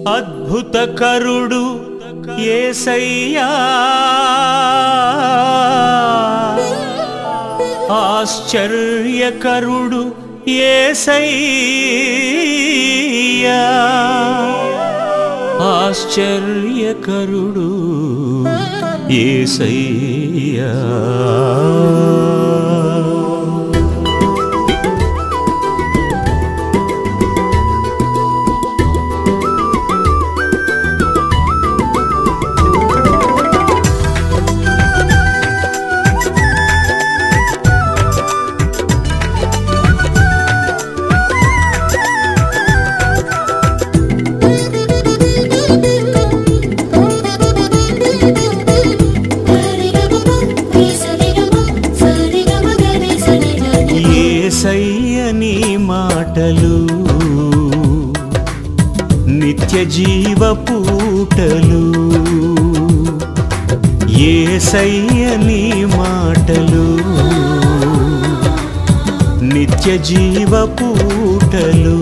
అద్భుతకరుడు ఏసయ్యా ఆశ్చర్యకరుడు ఏసయ్యా ఆశ్చర్యకరుడు ఏసయ్యా ఏసయ్య నీ మాటలు నిత్య జీవ పూటలు ఏసయ్య నీ మాటలు నిత్య జీవ పూటలు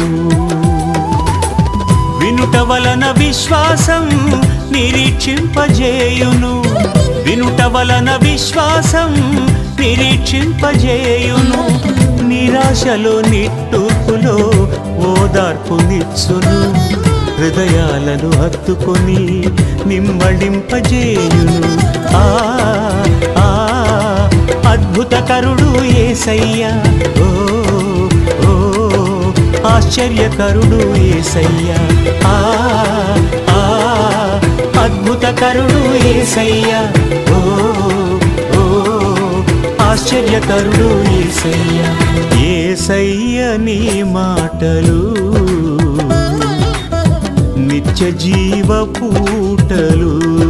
వినుట వలన విశ్వాసం నిరీక్షింపజేయును వినుట వలన విశ్వాసం నిరీక్షింపజేయును నిరాశలో నిట్టూర్పులో ఓదార్పునిచ్చును హృదయాలను హత్తుకొని నిమ్మడింపజేయును ఆ ఆ అద్భుతకరుడు ఏసయ్యా ఓ ఓ ఆశ్చర్యకరుడు ఏసయ్యా ఆ ఆ అద్భుతకరుడు ఏసయ్యా ఓ ఓ ఆశ్చర్యకరుడు ఏసయ్యా ఏసయ్య నీ మాటలు నిత్య జీవ పూటలు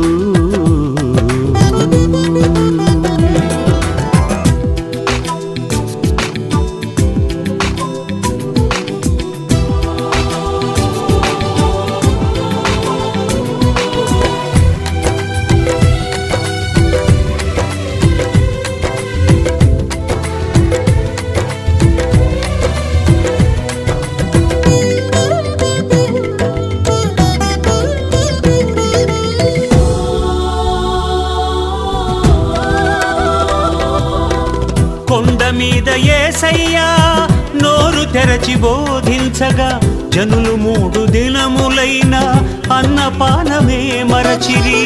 కొండ మీద ఏసయ్యా నోరు తెరచి బోధించగా జనులు మూడు దినములైన అన్నపానమే మరచిరి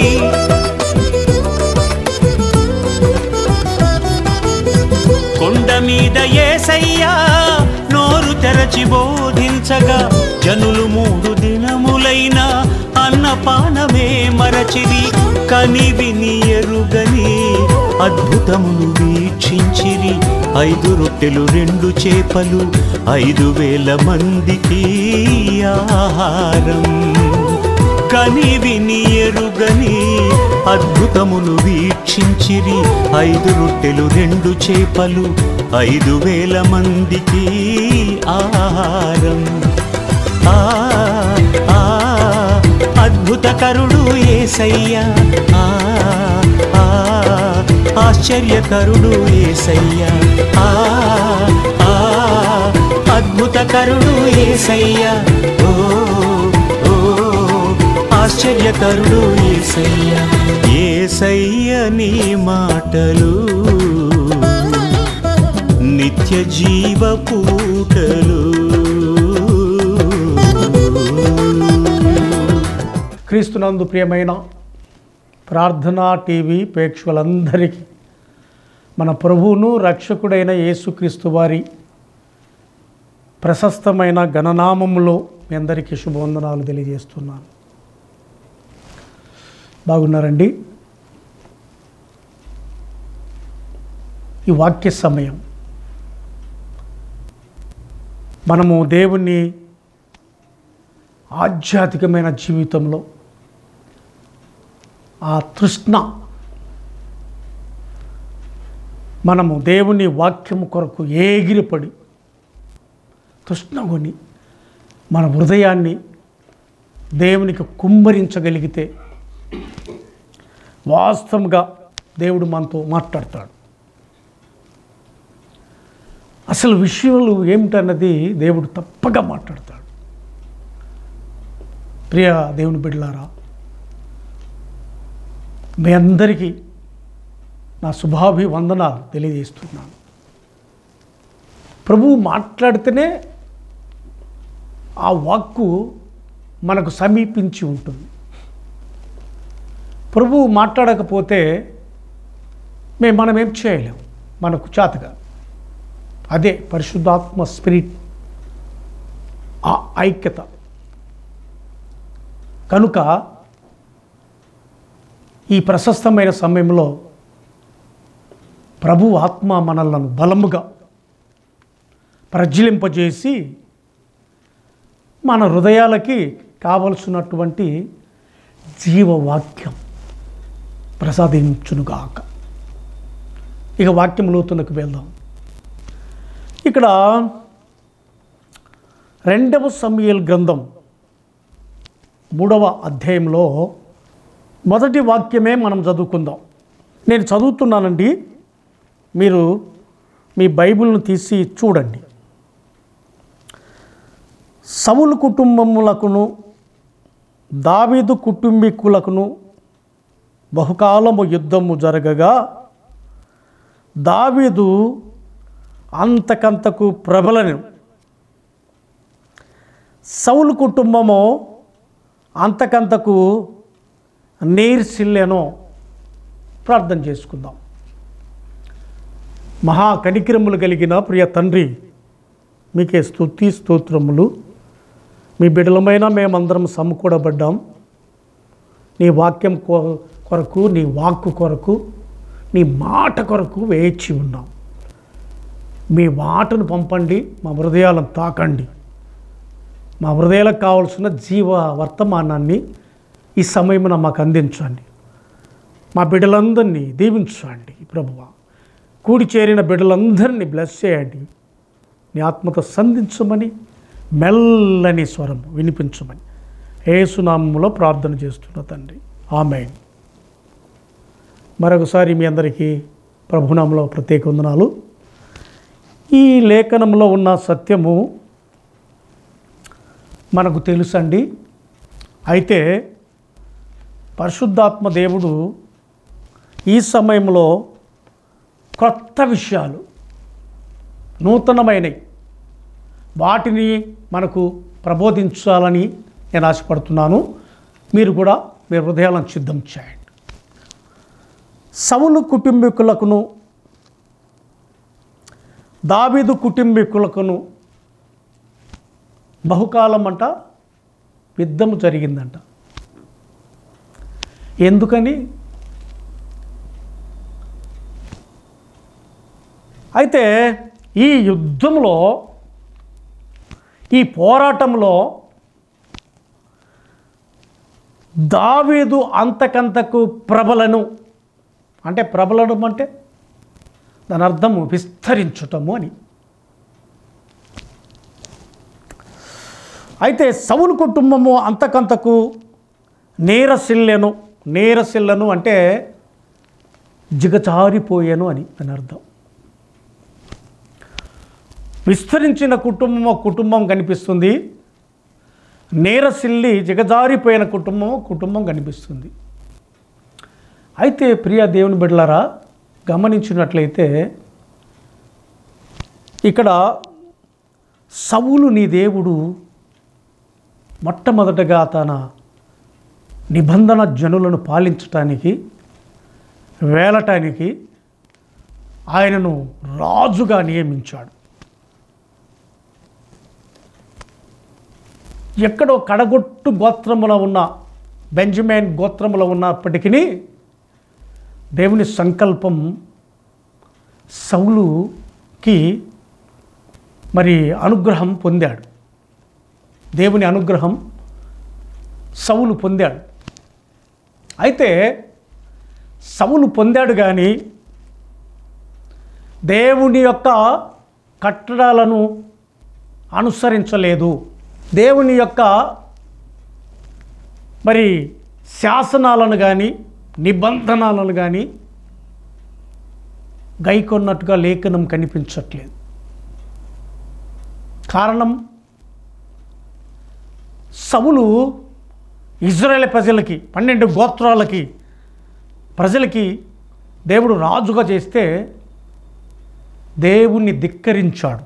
కొండ మీద ఏసయ్యా నోరు తెరచి బోధించగా జనులు మూడు దినములైన అన్నపానమే మరచిరి కని విని ఎరుగని అద్భుతమును వీక్షించిరి ఐదు రొట్టెలు రెండు చేపలు ఐదు వేల మందికి ఆహారం కని విని ఎరుగని అద్భుతమును వీక్షించిరి ఐదు రొట్టెలు రెండు చేపలు ఐదు వేల మందికి ఆహారం ఆ ఆ అద్భుతకరుడు ఏసయ్యా ఆ ఆ ఆశ్చర్యకరుడు ఏసయ్యా ఆ ఆ అద్భుతకరుడు ఏసయ్యా ఓ ఓ ఆశ్చర్యకరుడు ఏసయ్యా ఏసయ్య నీ మాటలు నిత్య జీవ పూటలు క్రీస్తునందు ప్రియమైన ప్రార్థనా టీవీ ప్రేక్షకులందరికీ మన ప్రభువును రక్షకుడైన యేసుక్రీస్తు వారి ప్రశస్తమైన గణనామములో మీ అందరికీ శుభవందనాలు తెలియజేస్తున్నాను బాగున్నారండి ఈ వాక్య సమయం మనము దేవుని ఆధ్యాత్మికమైన జీవితంలో ఆ తృష్ణ మనము దేవుని వాక్యము కొరకు ఏగిరిపడి తృష్ణగొని మన హృదయాన్ని దేవునికి కుమ్మరించగలిగితే వాస్తవంగా దేవుడు మనతో మాట్లాడతాడు అసలు విషయాలు ఏమిటన్నది దేవుడు తప్పగా మాట్లాడతాడు ప్రియ దేవుని బిడ్డలారా మీ అందరికీ నా శుభాభివందనాలు తెలియజేస్తున్నాను ప్రభువు మాట్లాడితేనే ఆ వాక్కు మనకు సమీపించి ఉంటుంది ప్రభువు మాట్లాడకపోతే మేము మనం ఏం చేయలేం మనకు చేతగా అదే పరిశుద్ధాత్మ స్పిరిట్ ఆ ఐక్యత కనుక ఈ ప్రశస్తమైన సమయంలో ప్రభు ఆత్మ మనలను బలముగా ప్రజ్వలింపజేసి మన హృదయాలకి కావలసినటువంటి జీవవాక్యం ప్రసాదించునుగాక ఇక వాక్యం లోతునకు వెళ్దాం ఇక్కడ రెండవ సమయల్ గ్రంథం మూడవ అధ్యాయంలో మొదటి వాక్యమే మనం చదువుకుందాం నేను చదువుతున్నానండి మీరు మీ బైబిల్ను తీసి చూడండి సవులు కుటుంబములకును దావీదు కుటుంబీకులకును బహుకాలము యుద్ధము జరగగా దావీదు అంతకంతకు ప్రబలను సౌలు కుటుంబము అంతకంతకు నీర్సిల్లెనో ప్రార్థన చేసుకుందాం మహా కనికిరములు కలిగిన ప్రియ తండ్రి మీకే స్తుతి స్తోత్రములు మీ బిడలమైన మేమందరం సమకూడబడ్డాం నీ వాక్యం కొ- కొరకు నీ వాక్కు కొరకు నీ మాట కొరకు వేచి ఉన్నాం మీ మాటను పంపండి మా హృదయాలను తాకండి మా హృదయాలకు కావలసిన జీవ వర్తమానాన్ని ఈ సమయమున మాకు అందించండి మా బిడ్డలందరినీ దీవించండి ప్రభువ కూడి చేరిన బిడ్డలందరినీ బ్లెస్ చేయండి నీ ఆత్మతో సంధించమని మెల్లని స్వరం వినిపించమని ఏసునామంలో ప్రార్థన చేస్తున్న తండ్రి ఆమె మరొకసారి మీ అందరికీ ప్రభునామంలో ప్రత్యేక వందనాలు ఈ లేఖనంలో ఉన్న సత్యము మనకు తెలుసండి అయితే పరిశుద్ధాత్మ దేవుడు ఈ సమయంలో కొత్త విషయాలు నూతనమైనవి వాటిని మనకు ప్రబోధించాలని నేను ఆశపడుతున్నాను మీరు కూడా మీ హృదయాలను సిద్ధం చేయండి సవులు కుటుంబీకులకును దావీదు కుటుంబీకులకును బహుకాలం అంట యుద్ధం జరిగిందంట ఎందుకని అయితే ఈ యుద్ధంలో ఈ పోరాటంలో దావీదు అంతకంతకు ప్రబలను అంటే ప్రబలడం అంటే దాని అర్థము విస్తరించటము అని అయితే సౌలు కుటుంబము అంతకంతకు నేరసిల్లెను నేరసిల్లను అంటే జిగచారిపోయాను అని అని అర్థం విస్తరించిన కుటుంబం ఒక కుటుంబం కనిపిస్తుంది నేరసిల్లి జిగజారిపోయిన కుటుంబం ఒక కుటుంబం కనిపిస్తుంది అయితే ప్రియ దేవుని బిడ్డలారా గమనించినట్లయితే ఇక్కడ సవులు నీ దేవుడు మొట్టమొదటగా తన నిబంధన జనులను పాలించటానికి వేలటానికి ఆయనను రాజుగా నియమించాడు ఎక్కడో కడగొట్టు గోత్రములో ఉన్న బెంజమైన్ గోత్రములో ఉన్నప్పటికీ దేవుని సంకల్పం సౌలుకి మరి అనుగ్రహం పొందాడు దేవుని అనుగ్రహం సౌలు పొందాడు అయితే సౌలు పొందాడు కానీ దేవుని యొక్క కట్టడాలను అనుసరించలేదు దేవుని యొక్క మరి శాసనాలను కానీ నిబంధనలను కానీ గైకొన్నట్టుగా లేఖనం కనిపించట్లేదు కారణం సవులు ఇజ్రాయేల్ ప్రజలకి పన్నెండు గోత్రాలకి ప్రజలకి దేవుడు రాజుగా చేస్తే దేవుణ్ణి ధిక్కరించాడు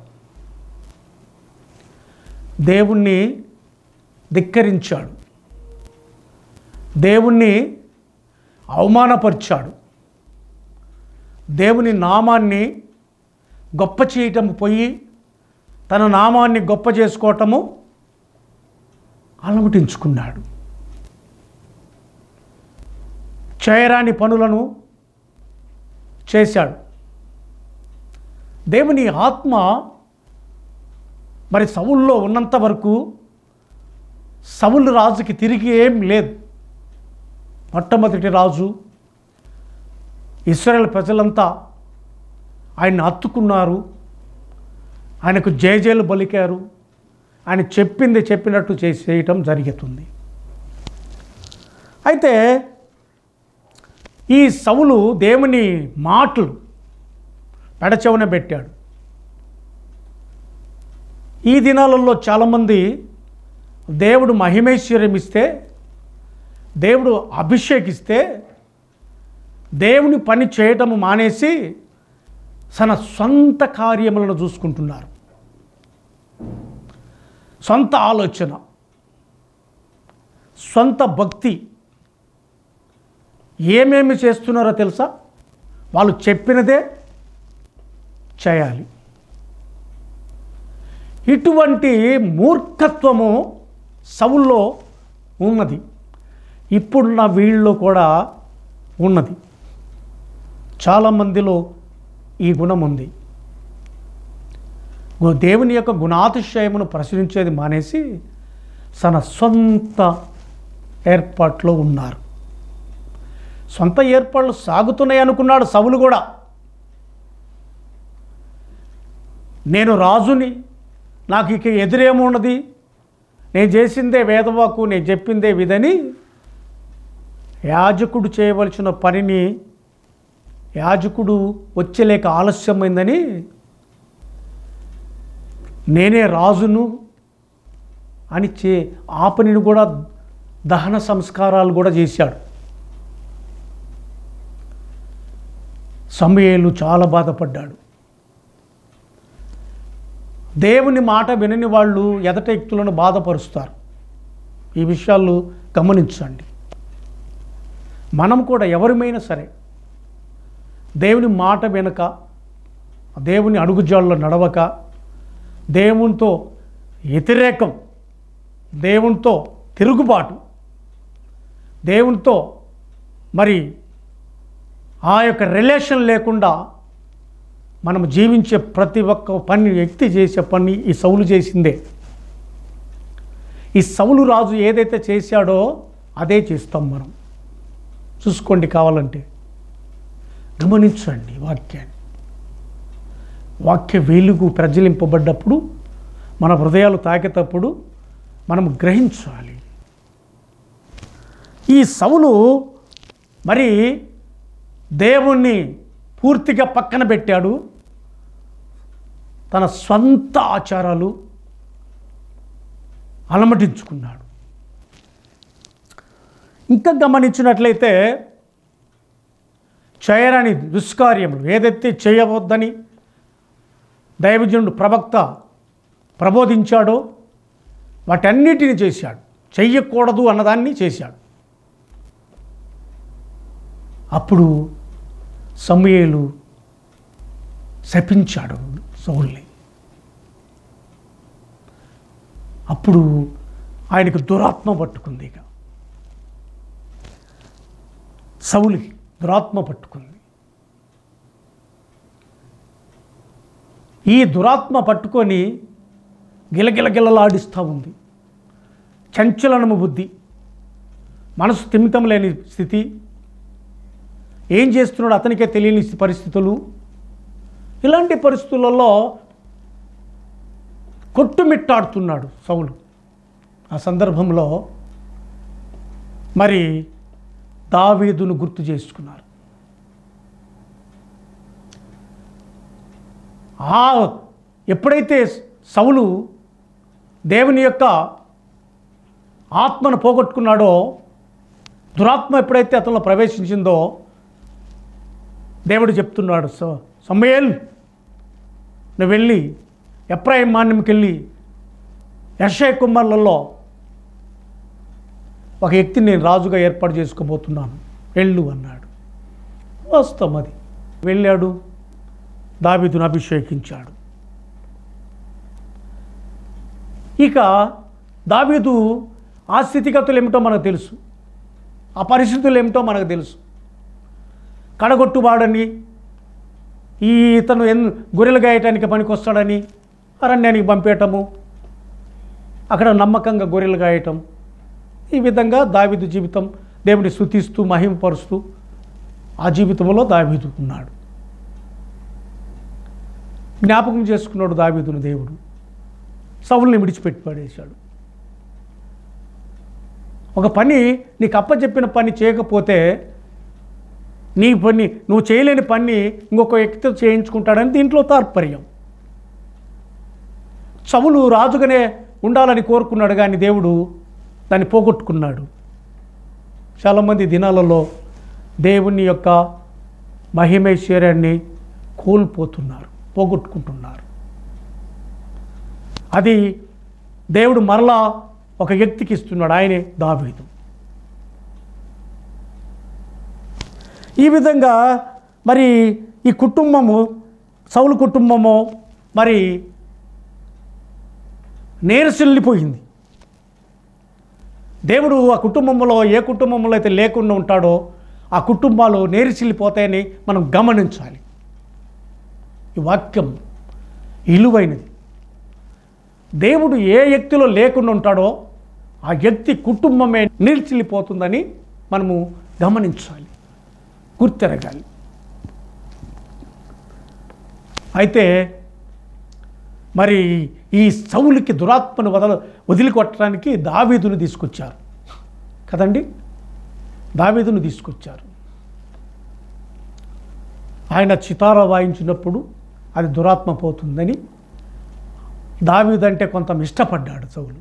దేవుణ్ణి ధిక్కరించాడు దేవుణ్ణి అవమానపరిచాడు దేవుని నామాన్ని గొప్ప చేయటం పోయి తన నామాన్ని గొప్ప చేసుకోవటము అలమటించుకున్నాడు చేయరాని పనులను చేశాడు దేవుని ఆత్మ మరి సవుల్లో ఉన్నంత వరకు సవులు రాజుకి తిరిగి ఏం లేదు మొట్టమొదటి రాజు ఇస్రాయల్ ప్రజలంతా ఆయన్ని హత్తుకున్నారు ఆయనకు జయజయలు బలికారు ఆయన చెప్పింది చెప్పినట్టు చేసి చేయటం జరుగుతుంది అయితే ఈ సవులు దేవుని మాటలు పెడచెవన పెట్టాడు ఈ దినాలలో చాలామంది దేవుడు మహిమేశ్వర్యం ఇస్తే దేవుడు అభిషేకిస్తే దేవుని పని చేయటం మానేసి తన సొంత కార్యములను చూసుకుంటున్నారు సొంత ఆలోచన సొంత భక్తి ఏమేమి చేస్తున్నారో తెలుసా వాళ్ళు చెప్పినదే చేయాలి ఇటువంటి మూర్ఖత్వము సవుల్లో ఉన్నది ఇప్పుడున్న వీళ్ళలో కూడా ఉన్నది చాలామందిలో ఈ గుణం ఉంది గు- దేవుని యొక్క గుణాతిశయమును ప్రశ్నించేది మానేసి తన సొంత ఏర్పాట్లో ఉన్నారు సొంత ఏర్పాట్లు సాగుతున్నాయి అనుకున్నాడు సవులు కూడా నేను రాజుని నాకు ఇక ఎదురేమున్నది నేను చేసిందే వేదవాకు నేను చెప్పిందే విధని యాజకుడు చేయవలసిన పనిని యాజకుడు వచ్చలేక ఆలస్యమైందని నేనే రాజును అని చే ఆ పనిని కూడా దహన సంస్కారాలు కూడా చేశాడు సమయేలు చాలా బాధపడ్డాడు దేవుని మాట వినని వాళ్ళు ఎదట వ్యక్తులను బాధపరుస్తారు ఈ విషయాలు గమనించండి మనం కూడా ఎవరిమైనా సరే దేవుని మాట వెనక దేవుని అడుగుజాల్లో నడవక దేవునితో వ్యతిరేకం దేవునితో తిరుగుబాటు దేవునితో మరి ఆ యొక్క రిలేషన్ లేకుండా మనం జీవించే ప్రతి ఒక్క పని వ్యక్తి చేసే పని ఈ సౌలు చేసిందే ఈ సౌలు రాజు ఏదైతే చేశాడో అదే చేస్తాం మనం చూసుకోండి కావాలంటే గమనించండి వాక్యాన్ని వాక్య వెలుగు ప్రజ్వలింపబడ్డప్పుడు మన హృదయాలు తాకేటప్పుడు మనం గ్రహించాలి ఈ సవులు మరి దేవుణ్ణి పూర్తిగా పక్కన పెట్టాడు తన స్వంత ఆచారాలు అలమటించుకున్నాడు ఇంకా గమనించినట్లయితే చేయరాని దుష్కార్యములు ఏదైతే చేయవద్దని దైవజనుడు ప్రవక్త ప్రబోధించాడో వాటన్నిటిని చేశాడు చెయ్యకూడదు అన్నదాన్ని చేశాడు అప్పుడు సమయేలు శపించాడు సౌల్ని అప్పుడు ఆయనకు దురాత్మ పట్టుకుంది ఇక సౌలికి దురాత్మ పట్టుకుంది ఈ దురాత్మ పట్టుకొని గిలగిలగిలలాడిస్తూ ఉంది చంచలనము బుద్ధి మనసు స్థిమితం లేని స్థితి ఏం చేస్తున్నాడు అతనికే తెలియని పరిస్థితులు ఇలాంటి పరిస్థితులలో కొట్టుమిట్టాడుతున్నాడు సౌలు ఆ సందర్భంలో మరి దావీదును గుర్తు చేసుకున్నారు ఆ ఎప్పుడైతే సౌలు దేవుని యొక్క ఆత్మను పోగొట్టుకున్నాడో దురాత్మ ఎప్పుడైతే అతనిలో ప్రవేశించిందో దేవుడు చెప్తున్నాడు సో సమయల్ నువ్వు వెళ్ళి ఎప్రాయిం మాన్యంకి వెళ్ళి యశయ కుమారులలో ఒక వ్యక్తిని నేను రాజుగా ఏర్పాటు చేసుకోబోతున్నాను వెళ్ళు అన్నాడు వాస్తవం అది వెళ్ళాడు దావీదును అభిషేకించాడు ఇక దావీదు ఆ స్థితిగతులు ఏమిటో మనకు తెలుసు ఆ పరిస్థితులు ఏమిటో మనకు తెలుసు కడగొట్టువాడని ఈ ఇతను ఎన్ గొర్రెలు గాయటానికి పనికొస్తాడని అరణ్యానికి పంపేయటము అక్కడ నమ్మకంగా గొర్రెలు గాయటం ఈ విధంగా దావీదు జీవితం దేవుని స్థుతిస్తూ మహిమపరుస్తూ ఆ జీవితంలో దావీదు ఉన్నాడు జ్ఞాపకం చేసుకున్నాడు దావీదును దేవుడు సవుల్ని విడిచిపెట్టి పడేశాడు ఒక పని నీకు అప్పచెప్పిన పని చేయకపోతే నీ పని నువ్వు చేయలేని పని ఇంకొక వ్యక్తితో చేయించుకుంటాడని దీంట్లో తాత్పర్యం సవులు రాజుగానే ఉండాలని కోరుకున్నాడు కానీ దేవుడు దాన్ని పోగొట్టుకున్నాడు చాలామంది దినాలలో దేవుని యొక్క మహిమైశ్వర్యాన్ని కోల్పోతున్నారు పోగొట్టుకుంటున్నారు అది దేవుడు మరలా ఒక వ్యక్తికి ఇస్తున్నాడు ఆయనే దావీదు ఈ విధంగా మరి ఈ కుటుంబము సౌలు కుటుంబము మరి నేరసిల్లిపోయింది దేవుడు ఆ కుటుంబంలో ఏ కుటుంబంలో అయితే లేకుండా ఉంటాడో ఆ కుటుంబాలు నేరిసిల్లిపోతాయని మనం గమనించాలి ఈ వాక్యం ఇలువైనది దేవుడు ఏ వ్యక్తిలో లేకుండా ఉంటాడో ఆ వ్యక్తి కుటుంబమే నిలిచిల్లిపోతుందని మనము గమనించాలి గుర్తెరగాలి అయితే మరి ఈ సౌలికి దురాత్మను వదల వదిలికొట్టడానికి దావీదును తీసుకొచ్చారు కదండి దావీదును తీసుకొచ్చారు ఆయన చితార వాయించినప్పుడు అది దురాత్మ పోతుందని దావీదంటే కొంత ఇష్టపడ్డాడు సౌలు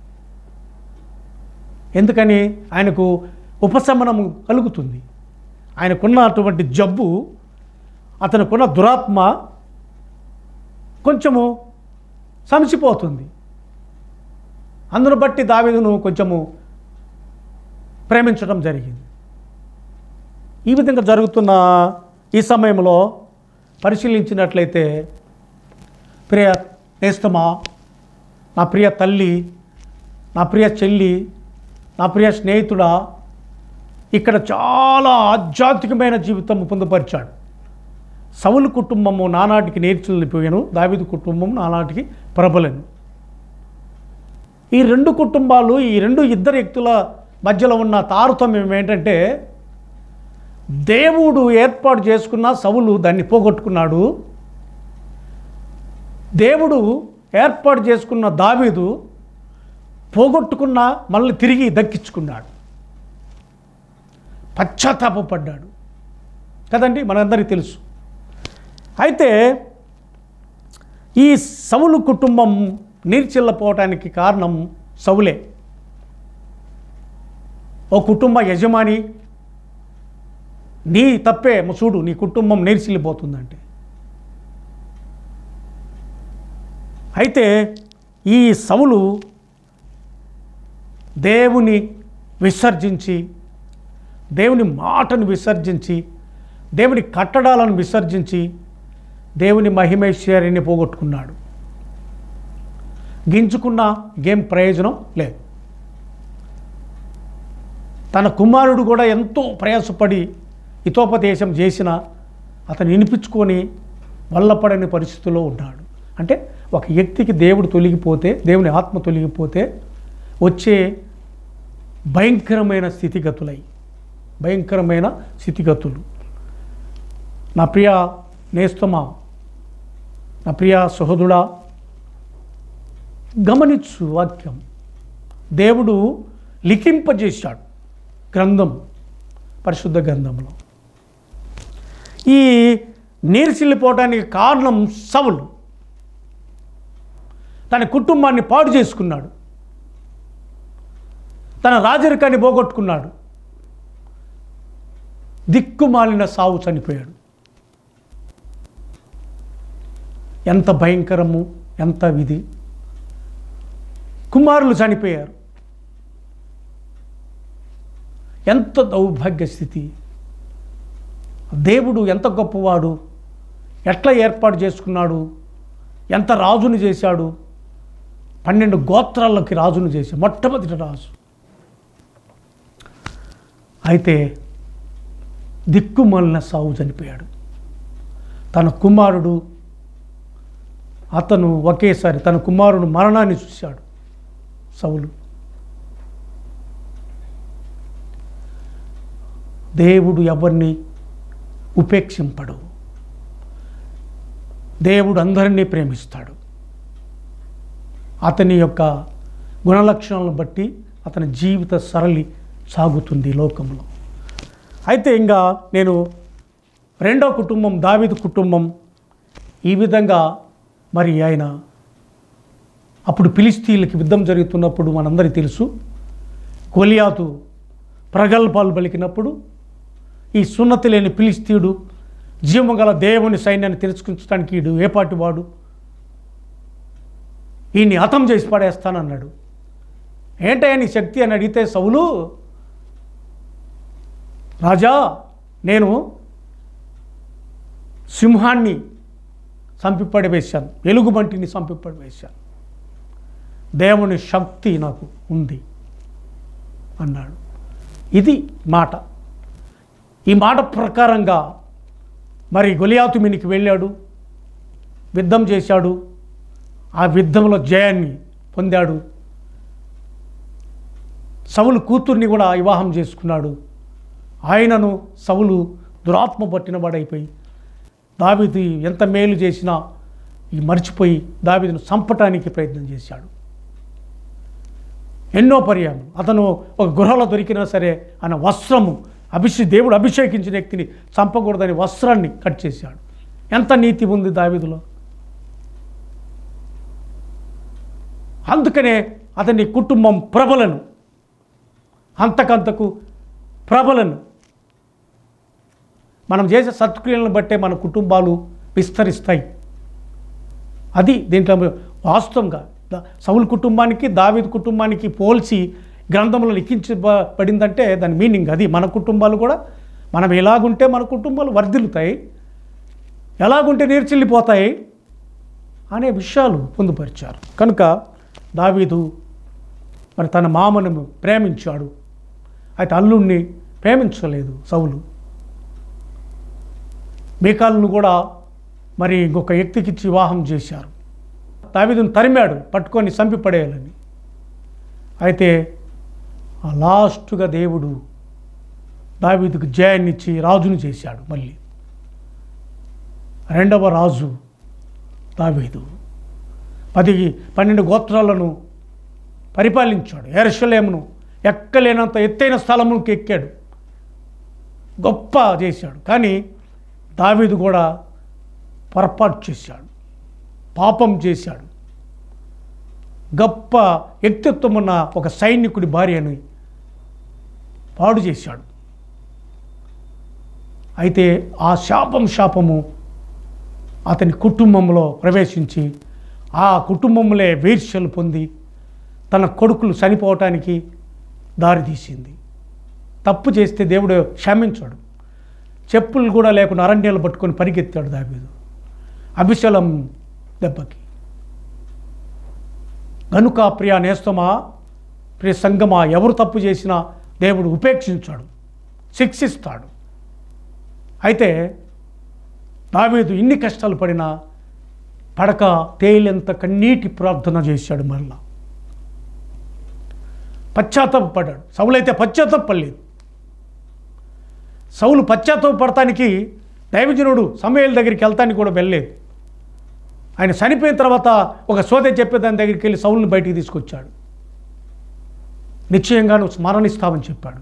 ఎందుకని ఆయనకు ఉపశమనము కలుగుతుంది ఆయనకున్న అటువంటి జబ్బు అతనుకున్న దురాత్మ కొంచెము సమసిపోతుంది అందును బట్టి దావీదును కొంచెము ప్రేమించడం జరిగింది ఈ విధంగా జరుగుతున్న ఈ సమయంలో పరిశీలించినట్లయితే ప్రియ నేస్తమా నా ప్రియ తల్లి నా ప్రియ చెల్లి నా ప్రియ స్నేహితుడా ఇక్కడ చాలా ఆధ్యాత్మికమైన జీవితం పొందుపరిచాడు సౌలు కుటుంబము నానాటికి నేర్చులిపోయాను దావిదు కుటుంబం నానాటికి ప్రబలను ఈ రెండు కుటుంబాలు ఈ రెండు ఇద్దరు వ్యక్తుల మధ్యలో ఉన్న తారతమ్యం ఏంటంటే దేవుడు ఏర్పాటు చేసుకున్న సవులు దాన్ని పోగొట్టుకున్నాడు దేవుడు ఏర్పాటు చేసుకున్న దావీదు పోగొట్టుకున్న మళ్ళీ తిరిగి దక్కించుకున్నాడు పశ్చాత్తాపడ్డాడు కదండి మనందరికీ తెలుసు అయితే ఈ సవులు కుటుంబం నీర్చిల్లపోవటానికి కారణం సవులే ఓ కుటుంబ యజమాని నీ తప్పే చూడు నీ కుటుంబం నీర్చిల్లిపోతుందంటే అయితే ఈ సవులు దేవుని విసర్జించి దేవుని మాటను విసర్జించి దేవుని కట్టడాలను విసర్జించి దేవుని మహిమైశ్వర్యాన్ని పోగొట్టుకున్నాడు గింజుకున్న ఏం ప్రయోజనం లేదు తన కుమారుడు కూడా ఎంతో ప్రయాసపడి హితోపదేశం చేసిన అతను వినిపించుకొని వల్లపడని పరిస్థితిలో ఉన్నాడు అంటే ఒక వ్యక్తికి దేవుడు తొలగిపోతే దేవుని ఆత్మ తొలగిపోతే వచ్చే భయంకరమైన స్థితిగతులై భయంకరమైన స్థితిగతులు నా ప్రియ నేస్తమా నా ప్రియ సహోదుడా గమనించు వాక్యం దేవుడు లిఖింపజేశాడు గ్రంథం పరిశుద్ధ గ్రంథంలో ఈ నీరుసిల్లిపోవడానికి కారణం సవులు తన కుటుంబాన్ని పాడు చేసుకున్నాడు తన రాజరికాన్ని పోగొట్టుకున్నాడు దిక్కుమాలిన సావు చనిపోయాడు ఎంత భయంకరము ఎంత విధి కుమారులు చనిపోయారు ఎంత దౌర్భాగ్య స్థితి దేవుడు ఎంత గొప్పవాడు ఎట్లా ఏర్పాటు చేసుకున్నాడు ఎంత రాజుని చేశాడు పన్నెండు గోత్రాలకి రాజును చేశాడు మొట్టమొదటి రాజు అయితే దిక్కుమలిన సావు చనిపోయాడు తన కుమారుడు అతను ఒకేసారి తన కుమారుడు మరణాన్ని చూశాడు సౌలు దేవుడు ఎవరిని ఉపేక్షింపడు దేవుడు అందరినీ ప్రేమిస్తాడు అతని యొక్క గుణలక్షణాలను బట్టి అతని జీవిత సరళి సాగుతుంది ఈ లోకంలో అయితే ఇంకా నేను రెండో కుటుంబం దావీదు కుటుంబం ఈ విధంగా మరి ఆయన అప్పుడు ఫిలిస్తీన్లకి యుద్ధం జరుగుతున్నప్పుడు మనందరికీ తెలుసు గొలియాతు ప్రగల్భాలు పలికినప్పుడు ఈ సున్నతి లేని ఫిలిస్తీయుడు జీవము గల దేవుని సైన్యాన్ని తిరస్కరించడానికి ఈడు ఏ పాటి వాడు ఈయన్ని హతం చేసి పడేస్తానన్నాడు ఏంటయ్యా నీ శక్తి అని అడిగితే సౌలు రాజా నేను సింహాన్ని చంపిపడి వేశాను ఎలుగుబంటిని చంపిపడి వేశాను దేవుని శక్తి నాకు ఉంది అన్నాడు ఇది మాట ఈ మాట ప్రకారంగా మరి గొలియాతు మినికి వెళ్ళాడు యుద్ధం చేశాడు ఆ యుద్ధంలో జయాన్ని పొందాడు సవులు కూతుర్ని కూడా వివాహం చేసుకున్నాడు ఆయనను సవులు దురాత్మ పట్టినవాడైపోయి దావీదు ఎంత మేలు చేసినా ఈ మర్చిపోయి దావీదును చంపటానికి ప్రయత్నం చేశాడు ఎన్నో పర్యాయం అతను ఒక గృహలో దొరికినా సరే ఆయన వస్త్రము అభిషే దేవుడు అభిషేకించిన వ్యక్తిని చంపకూడదని వస్త్రాన్ని కట్ చేశాడు ఎంత నీతి ఉంది దావీదులో అందుకనే అతని కుటుంబం ప్రబలను అంతకంతకు ప్రబలను మనం చేసే సత్క్రియలను బట్టే మన కుటుంబాలు విస్తరిస్తాయి అది దీంట్లో వాస్తవంగా ద- సౌలు కుటుంబానికి దావీదు కుటుంబానికి పోల్చి గ్రంథంలో లిఖించబడిందంటే దాని మీనింగ్ అది మన కుటుంబాలు కూడా మనం ఎలాగుంటే మన కుటుంబాలు వర్ధిల్లుతాయి ఎలాగుంటే నీర్చిల్లిపోతాయి అనే విషయాలు పొందుపరిచారు కనుక దావీదు మరి తన మామను ప్రేమించాడు అయితే అల్లుణ్ణి ప్రేమించలేదు సౌలు మీకాలను కూడా మరి ఇంకొక వ్యక్తికిచ్చి వివాహం చేశారు దావీదును తరిమాడు పట్టుకొని చంపి పడేయాలని అయితే ఆ లాస్ట్గా దేవుడు దావీదుకు జయాన్నిచ్చి రాజును చేశాడు మళ్ళీ రెండవ రాజు దావీదు పది పన్నెండు గోత్రాలను పరిపాలించాడు ఎరషలేమును ఎక్కలేనంత ఎత్తైన స్థలములకు ఎక్కాడు గొప్ప చేశాడు కానీ దావీదు కూడా పొరపాటు చేశాడు పాపం చేశాడు గొప్ప వ్యక్తిత్వం ఉన్న ఒక సైనికుడి భార్యని పాడు చేశాడు అయితే ఆ శాపం శాపము అతని కుటుంబంలో ప్రవేశించి ఆ కుటుంబంలో వీర్ష్యలు పొంది తన కొడుకులు చనిపోవటానికి దారితీసింది తప్పు చేస్తే దేవుడు క్షమించాడు చెప్పులు కూడా లేకుండా అరణ్యాలు పట్టుకొని పరిగెత్తాడు దావీదు అభిశలం దెబ్బకి గనుక ప్రియ నేస్తమా ప్రియ సంగమా ఎవరు తప్పు చేసినా దేవుడు ఉపేక్షించాడు శిక్షిస్తాడు అయితే దావీదు ఇన్ని కష్టాలు పడినా పడక తేలింత కన్నీటి ప్రార్థన చేశాడు మరలా పశ్చాత్తాపడ్డాడు సౌలైతే పశ్చాత్తాపడలేదు సౌలు పశ్చాత్తాపడటానికి దైవజనుడు సమయాల దగ్గరికి వెళ్తానికి కూడా వెళ్ళలేదు ఆయన చనిపోయిన తర్వాత ఒక సోదె చెప్పే దాని దగ్గరికి వెళ్ళి సౌలుని బయటికి తీసుకొచ్చాడు నిశ్చయంగా నువ్వు మరణిస్తావని చెప్పాడు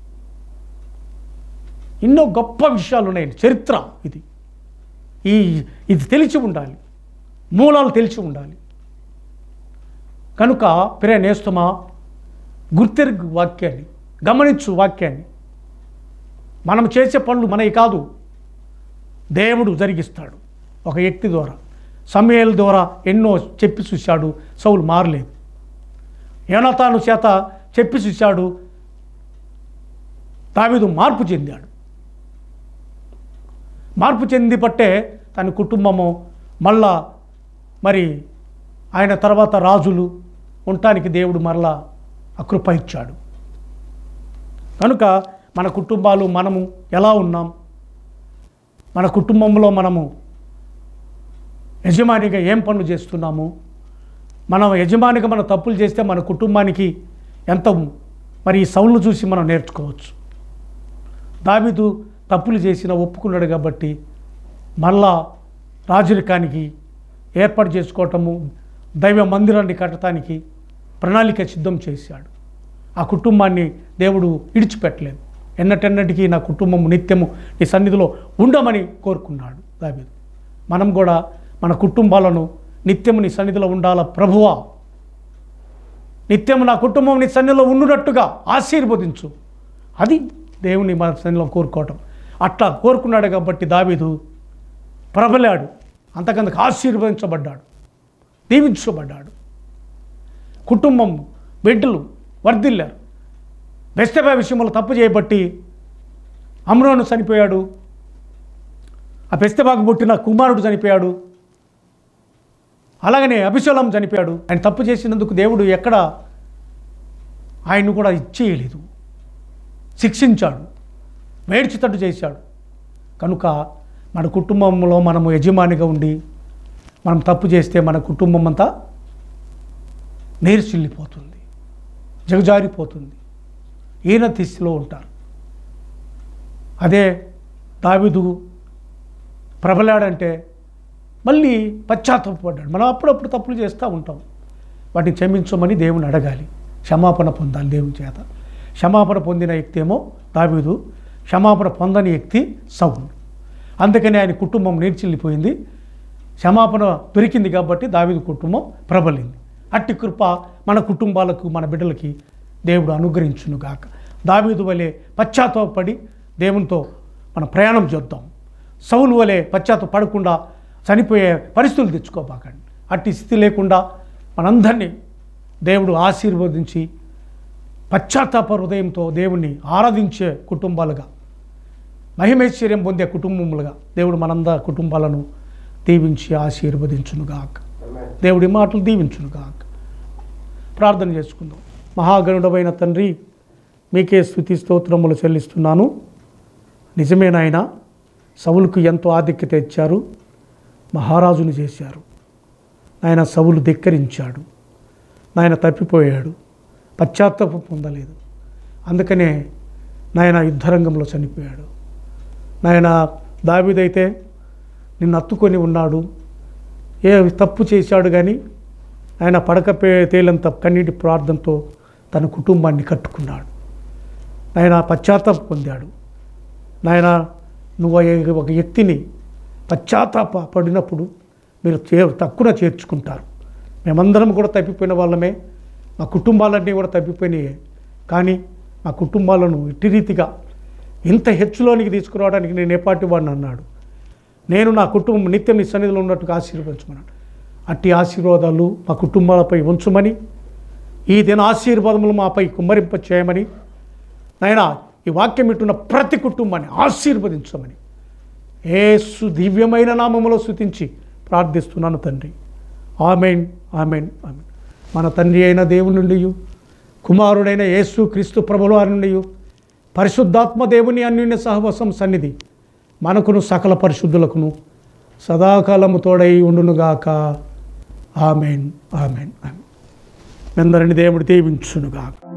ఎన్నో గొప్ప విషయాలు ఉన్నాయి చరిత్ర ఇది ఈ ఇది తెలిసి ఉండాలి మూలాలు తెలిసి ఉండాలి కనుక ప్రియ నేస్తమా గుర్తెరుగు వాక్యాన్ని గమనించు వాక్యాన్ని మనం చేసే పనులు మనవి కాదు దేవుడు జరిగిస్తాడు ఒక వ్యక్తి ద్వారా సమయాల ద్వారా ఎన్నో చెప్పి చూశాడు సౌలు మారలేదు యోనతాను చేత చెప్పి చూశాడు దావీదు మార్పు చెందాడు మార్పు చెంది పట్టే తన కుటుంబము మళ్ళా మరి ఆయన తర్వాత రాజులు ఉండటానికి దేవుడు మరలా అకృప ఇచ్చాడు కనుక మన కుటుంబాలు మనము ఎలా ఉన్నాం మన కుటుంబంలో మనము యజమానిగా ఏం పనులు చేస్తున్నాము మనం యజమానిగా మనం తప్పులు చేస్తే మన కుటుంబానికి ఎంత మరి ఈ సౌళ్ళు చూసి మనం నేర్చుకోవచ్చు దావీదు తప్పులు చేసిన ఒప్పుకున్నాడు కాబట్టి మళ్ళా రాజరికానికి ఏర్పాటు చేసుకోవటము దైవ మందిరాన్ని కట్టడానికి ప్రణాళిక సిద్ధం చేశాడు ఆ కుటుంబాన్ని దేవుడు ఇడిచిపెట్టలేదు ఎన్నటెన్నటికీ నా కుటుంబం నిత్యము నీ సన్నిధిలో ఉండమని కోరుకున్నాడు దావీదు మనం కూడా మన కుటుంబాలను నిత్యము నీ సన్నిధిలో ఉండాల ప్రభువా నిత్యం నా కుటుంబం నీ సన్నిధిలో ఉండునట్టుగా ఆశీర్వదించు అది దేవుని మన సన్నిధిలో కోరుకోవటం అట్లా కోరుకున్నాడు కాబట్టి దావీదు ప్రబలాడు అంతకంతకు ఆశీర్వదించబడ్డాడు దీవించబడ్డాడు కుటుంబం బిడ్డలు వర్ధిల్లారు బెస్తబా విషయంలో తప్పు చేయబట్టి అమ్రోను చనిపోయాడు ఆ బెస్తబాకు పుట్టిన కుమారుడు చనిపోయాడు అలాగనే అభిషలం చనిపోయాడు ఆయన తప్పు చేసినందుకు దేవుడు ఎక్కడ ఆయన్ను కూడా ఇచ్చేయలేదు శిక్షించాడు వేడ్చితట్టు చేశాడు కనుక మన కుటుంబంలో మనము యజమానిగా ఉండి మనం తప్పు చేస్తే మన కుటుంబం అంతా నేర్చిల్లిపోతుంది జగజారిపోతుంది ఈయన దిశలో ఉంటారు అదే దావిదు ప్రబలాడంటే మళ్ళీ పశ్చాత్తాపడ్డాడు మనం అప్పుడప్పుడు తప్పులు చేస్తూ ఉంటాం వాటిని క్షమించమని దేవుని అడగాలి క్షమాపణ పొందాలి దేవుని చేత క్షమాపణ పొందిన వ్యక్తి ఏమో దావీదు క్షమాపణ పొందని వ్యక్తి సౌలు అందుకని ఆయన కుటుంబం నేర్చిల్లిపోయింది క్షమాపణ దొరికింది కాబట్టి దావీదు కుటుంబం ప్రబలింది అట్టి కృప మన కుటుంబాలకు మన బిడ్డలకి దేవుడు అనుగ్రహించునుగాక దావీదు వలె పశ్చాత్తాపడి దేవునితో మన ప్రయాణం చేద్దాం సౌలు వలె పశ్చాత్తాపడకుండా చనిపోయే పరిస్థితులు తెచ్చుకోబాకండి అట్టి స్థితి లేకుండా మనందరినీ దేవుడు ఆశీర్వదించి పశ్చాత్తాప హృదయంతో దేవుణ్ణి ఆరాధించే కుటుంబాలుగా మహిమైశ్వర్యం పొందే కుటుంబములుగా దేవుడు మనందరి కుటుంబాలను దీవించి ఆశీర్వదించునుగాక దేవుడి మాటలు దీవించునుగాక ప్రార్థన చేసుకుందాం మహాగణుడమైన తండ్రి మీకే స్థుతి స్తోత్రములు చెల్లిస్తున్నాను నిజమే నాయన సవులకు ఎంతో ఆధిక్యత ఇచ్చారు మహారాజుని చేశారు నాయన సవులు ధిక్కరించాడు నాయన తప్పిపోయాడు పశ్చాత్తాపం పొందలేదు అందుకనే నాయన యుద్ధరంగంలో చనిపోయాడు నాయన దావీదైతే నిన్ను అత్తుకొని ఉన్నాడు ఏ తప్పు చేశాడు కానీ ఆయన పడక పే- తేలంత కన్నీటి ప్రార్థనతో తన కుటుంబాన్ని కట్టుకున్నాడు నాయన పశ్చాత్తాపం పొందాడు నాయన నువ్వు ఏ- ఒక వ్యక్తిని పశ్చాత్తాప పడినప్పుడు మీరు చే తక్కువ చేర్చుకుంటారు మేమందరం కూడా తప్పిపోయిన వాళ్ళమే మా కుటుంబాలన్నీ కూడా తప్పిపోయినాయి కానీ మా కుటుంబాలను ఇట్టి రీతిగా ఇంత హెచ్చులోనికి తీసుకురావడానికి నేను ఏపాటి వాడిని అన్నాడు నేను నా కుటుంబం నిత్యం నీ సన్నిధిలో ఉన్నట్టుగా ఆశీర్వదించమన్నాడు అట్టి ఆశీర్వాదాలు మా కుటుంబాలపై ఉంచమని ఈ దిన ఆశీర్వాదములు మాపై కుమ్మరింప చేయమని నాయనా ఈ వాక్యం ఇట్టున్న ప్రతి కుటుంబాన్ని ఆశీర్వదించమని ఏసు దివ్యమైన నామములో స్థుతించి ప్రార్థిస్తున్నాను తండ్రి ఆమెన్ ఆమెన్ ఆమెన్ మన తండ్రి అయిన దేవుని నుండి కుమారుడైన యేసు క్రీస్తు ప్రభుల వారి నుండి పరిశుద్ధాత్మ దేవుని అన్యోన్య సహవాసం సన్నిధి మనకును సకల పరిశుద్ధులకును సదాకాలము తోడై ఉండునుగాక ఆమెన్ ఆమెన్ ఆమెన్ అందరిని దేవుడు దీవించునుగాక